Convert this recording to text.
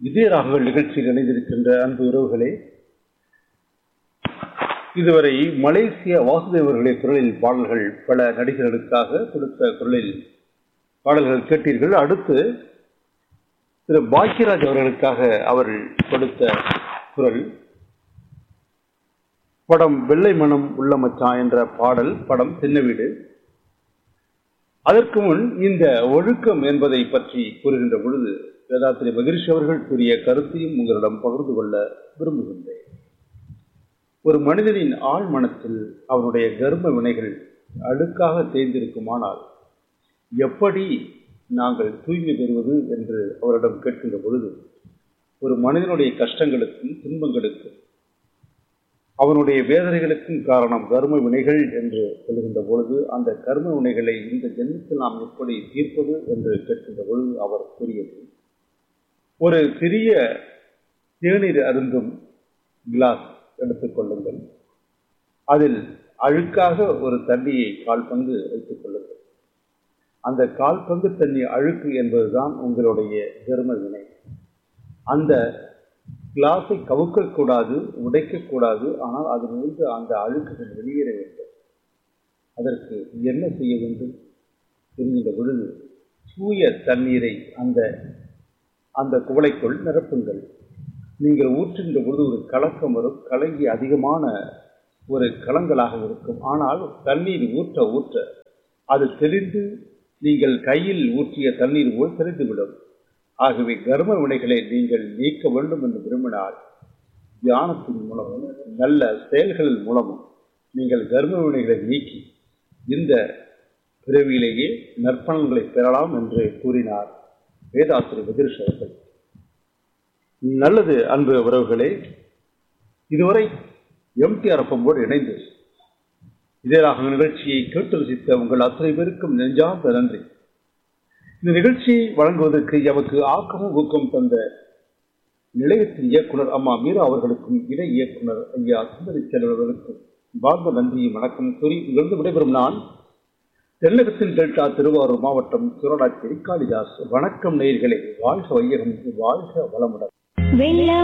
இதய ராகங்கள் நிகழ்ச்சியில் இணைந்திருக்கின்ற அன்பு உறவுகளே இதுவரை மலேசிய வாசுதேவர்களுடைய குரலில் பாடல்கள் பல நடிகர்களுக்காக கொடுத்த குரலில் பாடல்கள் கேட்டீர்கள் அடுத்து திரு பாக்கியராஜ் அவர்களுக்காக அவர்கள் கொடுத்த குரல் படம் வெள்ளை மனம் உள்ள மச்சான் என்ற பாடல் படம் சின்ன வீடு அதற்கு முன் இந்த ஒழுக்கம் என்பதை பற்றி கூறுகின்ற பொழுது வேதாத்திரி மகிழ்ச்சி அவர்கள் கூறிய கருத்தையும் உங்களிடம் பகிர்ந்து கொள்ள விரும்புகின்றேன் ஒரு மனிதனின் ஆழ் மனத்தில் அவனுடைய கர்ம வினைகள் அழுக்காக தேர்ந்திருக்குமானால் எப்படி நாங்கள் தூய்மை பெறுவது என்று அவரிடம் கேட்கின்ற பொழுது ஒரு மனிதனுடைய கஷ்டங்களுக்கும் துன்பங்களுக்கும் அவனுடைய வேதனைகளுக்கும் காரணம் கர்ம வினைகள் என்று சொல்லுகின்ற பொழுது அந்த கர்ம வினைகளை இந்த ஜென்மத்தில் நாம் எப்படி தீர்ப்பது என்று கேட்கின்ற பொழுது அவர் கூறியது ஒரு சிறிய தேநீர் அருந்தும் கிளாஸ் எடுத்துக்கொள்ளுங்கள் அதில் அழுக்காக ஒரு தண்ணியை கால் பங்கு வைத்துக் கொள்ளுங்கள் அந்த கால் பங்கு தண்ணி அழுக்கு என்பதுதான் உங்களுடைய கர்ம வினை அந்த கிளாஸை கவுக்கக்கூடாது உடைக்கக்கூடாது ஆனால் அதிலிருந்து அந்த அழுக்குகள் வெளியேற வேண்டும் அதற்கு என்ன செய்ய வேண்டும் என்கின்ற பொழுது தூய தண்ணீரை அந்த அந்த குவளைக்குள் நிரப்புங்கள் நீங்கள் ஊற்றுகின்ற பொழுது ஒரு கலக்கம் வரும் கலங்கி அதிகமான ஒரு கலங்களாக இருக்கும் ஆனால் தண்ணீர் ஊற்ற ஊற்ற அது தெளிந்து நீங்கள் கையில் ஊற்றிய தண்ணீர் போல் தெரிந்துவிடும் ஆகவே கர்ம வினைகளை நீங்கள் நீக்க வேண்டும் என்று விரும்பினால் தியானத்தின் மூலமும் நல்ல செயல்கள் மூலமும் நீங்கள் கர்ம வினைகளை நீக்கி இந்த பிறவியிலேயே நற்பலன்களை பெறலாம் என்று கூறினார் வேதாத்திரி விதிர்ஷ் அவர்கள் நல்லது அன்பு உறவுகளே இதுவரை எம்டிஆர் அப்பம்போடு இணைந்து இதேராக நிகழ்ச்சியை கேட்டு ரசித்த உங்கள் அத்தனை பேருக்கும் நெஞ்சார்ந்த நன்றி இந்த நிகழ்ச்சியை வழங்குவதற்கு எமக்கு ஆக்கமும் ஊக்கம் தந்த நிலையத்தின் இயக்குனர் அம்மா மீரா அவர்களுக்கும் இணை இயக்குனர் ஐயா சுந்தரி செல்வர்களுக்கும் வாழ்ந்த நன்றியும் வணக்கம் கூறி இங்கிருந்து விடைபெறும் நான் தென்னகத்தின் டெல்டா திருவாரூர் மாவட்டம் சுரடாச்சேரி காளிதாஸ் வணக்கம் நேயர்களே வாழ்க வையகம் வாழ்க வளமுடன் வெள்ளம்